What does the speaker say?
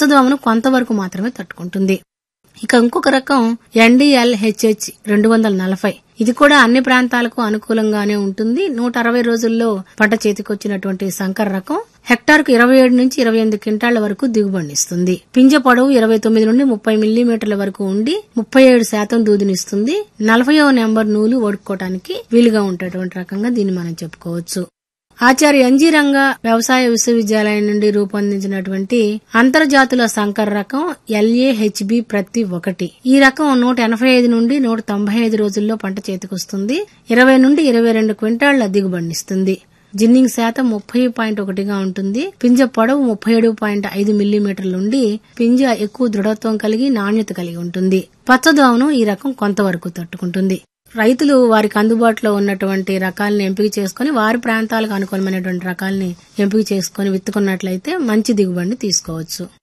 పచ్చదోమను కొంతవరకు మాత్రమే తట్టుకుంటుంది ఇక ఇంకొక రకం ఎన్డీఎల్ హెచ్హెచ్ రెండు వందల నలభై ఇది కూడా అన్ని ప్రాంతాలకు అనుకూలంగానే ఉంటుంది నూట అరవై రోజుల్లో పంట చేతికొచ్చినటువంటి సంకర రకం హెక్టార్కు ఇరవై ఏడు నుంచి ఇరవై ఎనిమిది క్వింటాళ్ల వరకు దిగుబడినిస్తుంది పింజ పొడవు ఇరవై తొమ్మిది నుండి ముప్పై మిల్లీమీటర్ల వరకు ఉండి ముప్పై ఏడు శాతం దూదినిస్తుంది నలభైవ నెంబర్ నూలు ఓడుకోవటానికి వీలుగా ఉండేటువంటి రకంగా దీన్ని మనం చెప్పుకోవచ్చు ఆచార్య ఎన్జీ రంగ వ్యవసాయ విశ్వవిద్యాలయం నుండి రూపొందించినటువంటి అంతర్జాతుల సంకర రకం ఎల్ఏహెచ్బి ప్రతి ఒకటి ఈ రకం నూట ఎనభై ఐదు నుండి నూట తొంభై ఐదు రోజుల్లో పంట చేతికొస్తుంది ఇరవై నుండి ఇరవై రెండు క్వింటాళ్ల దిగుబడినిస్తుంది జిన్నింగ్ శాతం ముప్పై పాయింట్ ఒకటిగా ఉంటుంది పింజ పొడవు ముప్పై ఏడు పాయింట్ ఐదు మిల్లీమీటర్ల నుండి పింజ ఎక్కువ దృఢత్వం కలిగి నాణ్యత కలిగి ఉంటుంది పచ్చదోమను ఈ రకం కొంతవరకు తట్టుకుంటుంది రైతులు వారికి అందుబాటులో ఉన్నటువంటి రకాలను ఎంపిక చేసుకుని వారి ప్రాంతాలకు అనుకూలమైనటువంటి రకాలని ఎంపిక చేసుకుని విత్తుకున్నట్లయితే మంచి దిగుబడిని తీసుకోవచ్చు